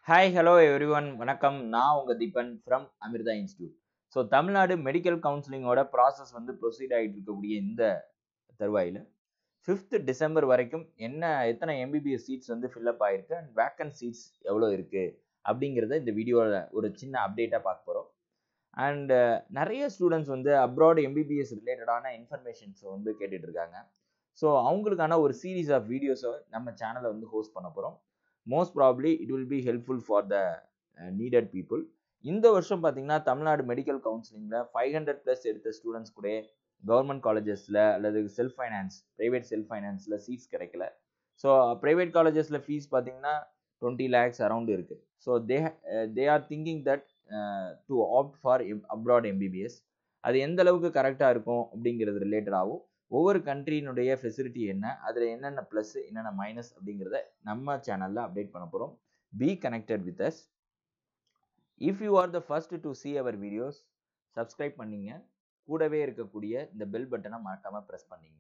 hi hello every one வணக்கம் நான் உங்கள் Deepan from Amrita institute so Tamil Nadu medical கவுன்சிலிங்கோட ப்ராசஸ் வந்து ப்ரொசீட் ஆகிட்டு இருக்கக்கூடிய இந்த தருவாயில் ஃபிஃப்த் டிசம்பர் வரைக்கும் என்ன எத்தனை எம்பிபிஎஸ் சீட்ஸ் வந்து ஃபில்அப் ஆகிருக்கு அண்ட் வேக்கன்ட் சீட்ஸ் எவ்வளோ இருக்குது அப்படிங்கிறத இந்த வீடியோவில் ஒரு சின்ன அப்டேட்டாக பார்க்க போகிறோம் அண்ட் நிறைய ஸ்டூடெண்ட்ஸ் வந்து அப்ராட் எம்பிபிஎஸ் ரிலேட்டடான இன்ஃபர்மேஷன்ஸை வந்து கேட்டுட்டு இருக்காங்க ஸோ அவங்களுக்கான ஒரு சீரீஸ் ஆஃப் வீடியோஸை நம்ம சேனலை வந்து ஹோஸ்ட் பண்ண போகிறோம் most probably it will be helpful for the needed people இந்த வருஷம் பார்த்தீங்கன்னா தமிழ்நாடு மெடிக்கல் கவுன்சிலிங்கில் ஃபைவ் ஹண்ட்ரட் ப்ளஸ் எடுத்த ஸ்டூடெண்ட்ஸ் கூட கவர்மெண்ட் காலேஜஸில் அல்லது செல்ஃப் ஃபைனான்ஸ் ப்ரைவேட் செல்ஃப் ஃபைனான்ஸில் சீட்ஸ் கிடைக்கல ஸோ ப்ரைவேட் காலேஜஸில் ஃபீஸ் பார்த்தீங்கன்னா டுவெண்ட்டி லேக்ஸ் அரௌண்ட் இருக்குது so they they are thinking that to opt for abroad MBBS அது எந்த அளவுக்கு கரெக்டாக இருக்கும் அப்படிங்கிறது ரிலேட்டடாகவும் ஒவ்வொரு கண்ட்ரியினுடைய ஃபெசிலிட்டி என்ன அதில் என்னென்ன ப்ளஸ் என்னென்ன மைனஸ் அப்படிங்கிறத நம்ம சேனலில் அப்டேட் பண்ண போகிறோம் be connected with us if you are the first to see our videos subscribe பண்ணிங்க கூடவே இருக்கக்கூடிய இந்த பெல் பட்டனை மறக்காமல் ப்ரெஸ் பண்ணிங்க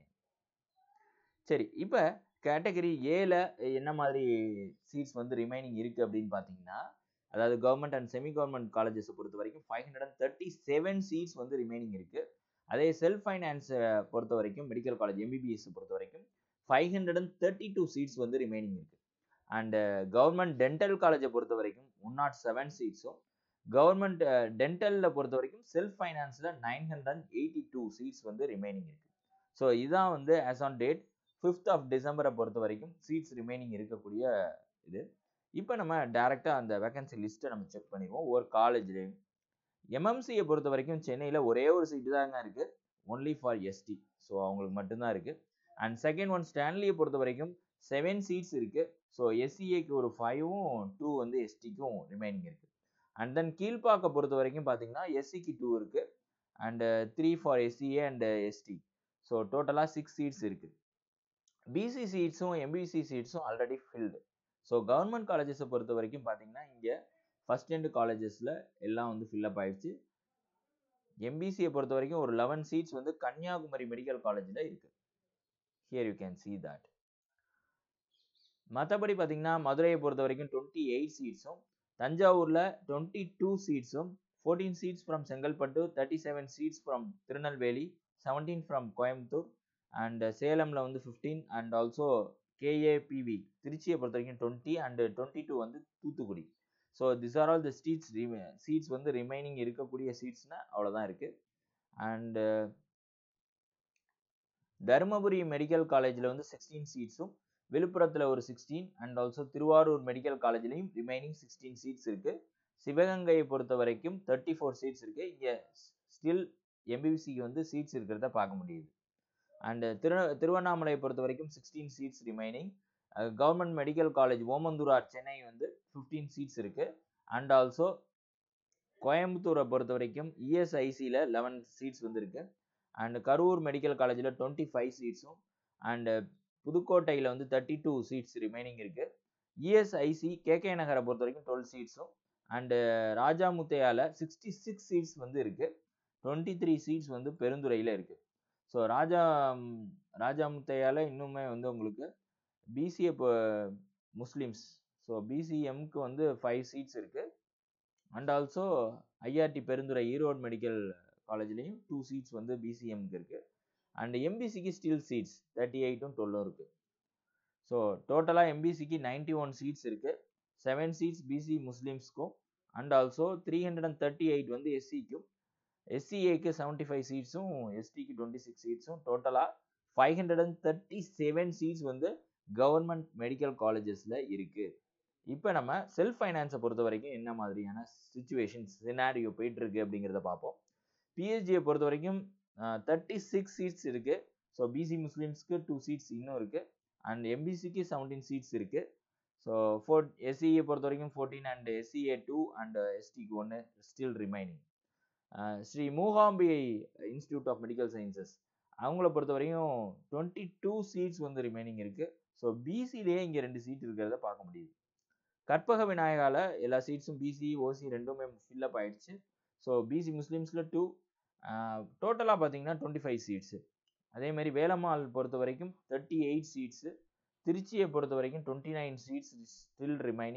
சரி இப்போ கேட்டகரி ஏல என்ன மாதிரி சீட்ஸ் வந்து ரிமைனிங் இருக்குது அப்படின்னு பார்த்தீங்கன்னா அதாவது கவர்மெண்ட் அண்ட் செமி கவர்மெண்ட் காலேஜஸை பொறுத்த வரைக்கும் five hundred and thirty seven seats வந்து ரிமைனிங் இருக்குது அதே செல்ஃப் ஃபைனான்ஸை பொறுத்த வரைக்கும் மெடிக்கல் காலேஜ் எம்பிபிஎஸ் பொறுத்த வரைக்கும் five hundred and thirty two seats வந்து ரிமைனிங் இருக்குது அண்டு கவர்மெண்ட் டென்டல் காலேஜை பொறுத்த வரைக்கும் ஒன் நாட் செவன் சீட்ஸும் கவர்மெண்ட் டென்டலில் பொறுத்த வரைக்கும் செல்ஃப் ஃபைனான்ஸில் nine hundred and eighty two seats வந்து ரிமைனிங் இருக்குது ஸோ இதான் வந்து as on date fifth of டிசம்பரை பொறுத்த வரைக்கும் சீட்ஸ் ரிமைனிங் இருக்கக்கூடிய இது இப்போ நம்ம டேரெக்டாக அந்த வேகன்சி லிஸ்ட்டை நம்ம செக் பண்ணிடுவோம் ஒரு காலேஜ்லேயும் எம்எம்சியை பொறுத்த வரைக்கும் சென்னையில் ஒரே ஒரு சீட்டு தாங்க இருக்குது ஒன்லி ஃபார் எஸ்டி ஸோ அவங்களுக்கு மட்டும்தான் இருக்குது அண்ட் செகண்ட் ஒன் ஸ்டான்லியை பொறுத்த வரைக்கும் செவன் சீட்ஸ் இருக்குது ஸோ எஸ்சிஏக்கு ஒரு ஃபைவும் டூ வந்து எஸ்டிக்கும் ரிமைனிங் இருக்குது அண்ட் தென் கீழ்பாக்கை பொறுத்த வரைக்கும் பார்த்தீங்கன்னா எஸ்சிக்கு டூ இருக்குது and three for SCA and ST so டோட்டலாக சிக்ஸ் சீட்ஸ் இருக்குது பிசி சீட்ஸும் எம்பிசி சீட்ஸும் ஆல்ரெடி ஃபில்டு ஸோ கவர்மெண்ட் காலேஜஸை பொறுத்த வரைக்கும் பார்த்தீங்கன்னா இங்கே ஃபஸ்ட் எண்டு காலேஜஸில் எல்லாம் வந்து ஃபில்லப் ஆயிடுச்சு எம்பிசியை பொறுத்த வரைக்கும் ஒரு லெவன் சீட்ஸ் வந்து கன்னியாகுமரி மெடிக்கல் காலேஜில் இருக்கு here you can see that மற்றபடி பார்த்தீங்கன்னா மதுரையை பொறுத்த வரைக்கும் டுவெண்ட்டி எயிட் சீட்ஸும் தஞ்சாவூரில் டுவெண்ட்டி டூ சீட்ஸும் fourteen seats from Chengalpattu thirty seven seats from Tirunelveli seventeen from Coimbatore and சேலமில் வந்து ஃபிஃப்டீன் அண்ட் ஆல்சோ கேஏபிவி திருச்சியை பொறுத்த வரைக்கும் டுவெண்ட்டி அண்டு டுவெண்ட்டி டூ வந்து Thoothukudi so this are all the seats seats வந்து ரிமைனிங் இருக்கக்கூடிய சீட்ஸ்னால் அவ்வளோதான் இருக்குது அண்டு தருமபுரி மெடிக்கல் காலேஜில் வந்து சிக்ஸ்டீன் சீட்ஸும் விழுப்புரத்தில் ஒரு sixteen and also Tiruvarur medical காலேஜ்லேயும் ரிமைனிங் சிக்ஸ்டீன் சீட்ஸ் இருக்குது சிவகங்கையை பொறுத்த வரைக்கும் தேர்ட்டி ஃபோர் சீட்ஸ் இருக்குது இங்கே ஸ்டில் எம்பிபிசிக்கு வந்து சீட்ஸ் இருக்கிறத பார்க்க முடியுது அண்டு திரு திருவண்ணாமலையை பொறுத்த வரைக்கும் sixteen seats remaining government medical college Omandurar Chennai வந்து ஃபிஃப்டீன் சீட்ஸ் இருக்குது அண்ட் ஆல்சோ கோயம்புத்தூரை பொறுத்த வரைக்கும் இஎஸ்ஐசியில் லெவன் சீட்ஸ் வந்து இருக்குது அண்ட் கரூர் மெடிக்கல் காலேஜில் டுவெண்ட்டி ஃபைவ் சீட்ஸும் அண்டு புதுக்கோட்டையில் வந்து தேர்ட்டி டூ சீட்ஸ் ரிமைனிங் இருக்குது இஎஸ்ஐசி கேகே நகரை பொறுத்த வரைக்கும் டுவெல் சீட்ஸும் அண்டு ராஜாமுத்தையாவில் சிக்ஸ்டி சிக்ஸ் சீட்ஸ் வந்து இருக்குது டுவெண்ட்டி த்ரீ சீட்ஸ் வந்து பெருந்துறையில் இருக்குது ஸோ ராஜா ராஜாமுத்தையால் இன்னுமே வந்து உங்களுக்கு பிசிஏ இப்போ முஸ்லீம்ஸ் ஸோ பிசிஎம்க்கு வந்து ஃபைவ் சீட்ஸ் இருக்குது and also IRT Perundurai Erode medical காலேஜ்லேயும் டூ சீட்ஸ் வந்து பிசிஎம்க்கு இருக்குது அண்ட் எம்பிசிக்கு ஸ்டில் சீட்ஸ் தேர்ட்டி எயிட்டும் டுவெல்லும் இருக்குது ஸோ டோட்டலாக எம்பிசிக்கு நைன்டி ஒன் சீட்ஸ் இருக்குது செவன் சீட்ஸ் பிசி முஸ்லீம்ஸ்க்கும் and also three hundred and thirty eight வந்து எஸ்சிக்கும் எஸ்சிஏக்கு செவன்ட்டி ஃபைவ் சீட்ஸும் எஸ்டிக்கு டுவெண்ட்டி சிக்ஸ் சீட்ஸும் டோட்டலாக five hundred and thirty seven seats வந்து கவர்மெண்ட் மெடிக்கல் காலேஜஸில் இருக்குது இப்போ நம்ம செல்ஃப் ஃபைனான்ஸை பொறுத்த வரைக்கும் என்ன மாதிரியான சுச்சுவேஷன் சினாரியோ போயிட்டுருக்கு அப்படிங்கிறத பார்ப்போம் பிஹெச்டியை பொறுத்த வரைக்கும் தேர்ட்டி சிக்ஸ் சீட்ஸ் இருக்குது ஸோ பிசி முஸ்லீம்ஸ்க்கு டூ சீட்ஸ் இன்னும் இருக்குது அண்ட் எம்பிசிக்கு செவன்டீன் சீட்ஸ் இருக்குது ஸோ ஃபோர் எஸ்சிஏ பொறுத்த வரைக்கும் fourteen and SCA two and எஸ்டிக்கு ஒன்று still remaining Sri Mookambika institute of medical sciences அவங்கள பொறுத்த வரைக்கும் டுவெண்ட்டி டூ சீட்ஸ் வந்து ரிமைனிங் இருக்குது ஸோ பிசிலேயே இங்கே ரெண்டு சீட் இருக்கிறத பார்க்க முடியுது கற்பக விநாயகால எல்லா சீட்ஸும் பிசி ஓசி ரெண்டுமே ஃபில்லப் ஆயிடுச்சு ஸோ பிசி முஸ்லீம்ஸில் டூ டோட்டலாக பார்த்தீங்கன்னா டுவெண்ட்டி ஃபைவ் சீட்ஸு அதேமாதிரி வேலம்மாள் பொறுத்த வரைக்கும் தேர்ட்டி எயிட் சீட்ஸு திருச்சியை பொறுத்த வரைக்கும் twenty nine seats still remaining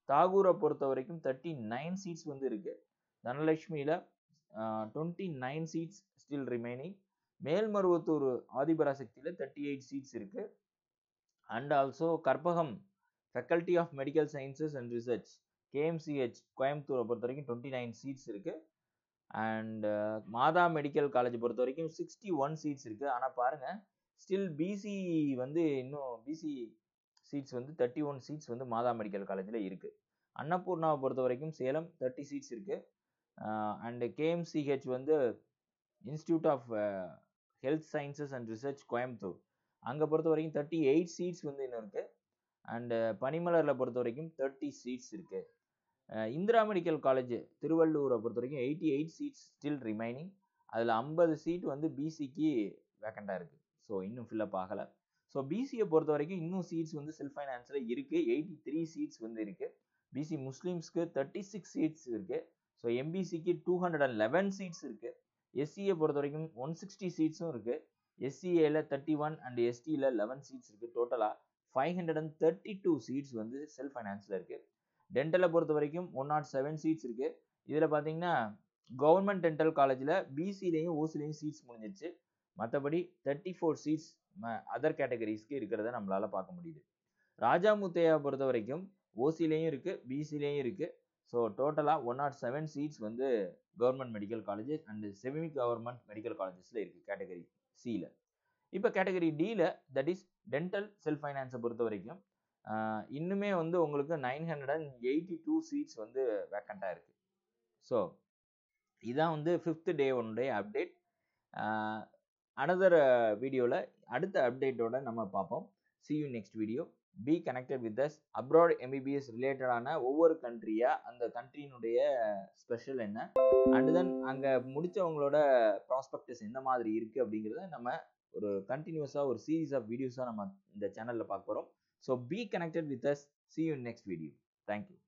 தாகூரை பொறுத்த வரைக்கும் தேர்ட்டி நைன் சீட்ஸ் வந்து இருக்கு தனலட்சுமியில twenty nine seats still remaining Melmaruvathur ஆதிபராசக்தியில தேர்ட்டி எயிட் சீட்ஸ் இருக்கு and also Karpagam faculty of medical sciences and research KMCH கோயம்புத்தூரை பொறுத்த வரைக்கும் டுவெண்ட்டி நைன் சீட்ஸ் இருக்கு அண்ட் மாதா மெடிக்கல் காலேஜ் பொறுத்த வரைக்கும் சிக்ஸ்டி ஒன் சீட்ஸ் இருக்கு ஆனால் பாருங்க ஸ்டில் பிசி வந்து இன்னும் பிசி சீட்ஸ் வந்து தேர்ட்டி ஒன் சீட்ஸ் வந்து மாதா மெடிக்கல் காலேஜில் இருக்கு அன்னபூர்ணாவை பொறுத்த வரைக்கும் சேலம் தேர்ட்டி சீட்ஸ் இருக்கு அண்ட் கேஎம்சிஹெச் வந்து institute of health sciences and research Coimbatore அங்கே பொறுத்த வரைக்கும் தேர்ட்டி எயிட் சீட்ஸ் வந்து இன்னும் இருக்கு அண்ட் பனிமலரில் பொறுத்த வரைக்கும் தேர்ட்டி சீட்ஸ் இருக்கு இந்திரா மெடிக்கல் காலேஜ் திருவள்ளூரை பொறுத்த வரைக்கும் eighty eight seats still remaining அதில் ஐம்பது சீட் வந்து பிசிக்கு வேக்கண்டாக இருக்குது ஸோ இன்னும் ஃபில்லப் ஆகலை ஸோ பிசியை பொறுத்த வரைக்கும் இன்னும் சீட்ஸ் வந்து செல்ஃப் ஃபைனான்ஸில் இருக்குது எயிட்டி த்ரீ சீட்ஸ் வந்து இருக்குது பிசி முஸ்லீம்ஸ்க்கு தேர்ட்டி சிக்ஸ் சீட்ஸ் இருக்குது ஸோ எம்பிசிக்கு two hundred and eleven seats இருக்குது எஸ்சியை பொறுத்த வரைக்கும் ஒன் சிக்ஸ்டி சீட்ஸும் இருக்குது எஸ்சிஏல தேர்ட்டி ஒன் அண்ட் எஸ்டியில் லெவன் சீட்ஸ் இருக்குது டோட்டலாக five hundred and thirty two seats வந்து செல்ஃப் ஃபைனான்ஸில் இருக்குது டென்டலை பொறுத்த வரைக்கும் ஒன் நாட் செவன் சீட்ஸ் இருக்குது இதில் பார்த்தீங்கன்னா கவர்மெண்ட் டென்டல் காலேஜில் பிசிலையும் ஓசிலையும் சீட்ஸ் முடிஞ்சிருச்சு மற்றபடி தேர்ட்டி ஃபோர் சீட்ஸ் அதர் கேட்டகரிஸ்க்கு இருக்கிறத நம்மளால் பார்க்க முடியுது ராஜாமுத்தையா பொறுத்த வரைக்கும் ஓசிலையும் இருக்குது பிசிலையும் இருக்குது ஸோ டோட்டலாக ஒன் நாட் செவன் சீட்ஸ் வந்து government medical colleges and semi government medical காலேஜஸில் இருக்குது கேட்டகரி சியில் இப்போ கேட்டகரி டியில் தட் இஸ் டென்டல் செல்ஃப் ஃபைனான்ஸை பொறுத்த வரைக்கும் இன்னுமே வந்து உங்களுக்கு nine hundred and eighty two seats வந்து வேக்கண்ட்டாக இருக்குது ஸோ இதான் வந்து ஃபிஃப்த் டே ஒன்னுடைய அப்டேட் அனதர் வீடியோவில் அடுத்த அப்டேட்டோட நம்ம பார்ப்போம் see you next video be connected with us abroad MBBS ரிலேட்டடான ஒவ்வொரு கண்ட்ரியாக அந்த கண்ட்ரியினுடைய ஸ்பெஷல் என்ன அண்ட் தென் அங்கே முடித்தவங்களோட ப்ராஸ்பெக்டஸ் எந்த மாதிரி இருக்குது அப்படிங்கிறத நம்ம ஒரு கண்டினியூஸாக ஒரு சீரீஸ் ஆஃப் வீடியோஸாக நம்ம இந்த சேனலில் பார்க்க போகிறோம் so be connected with us see you next video thank you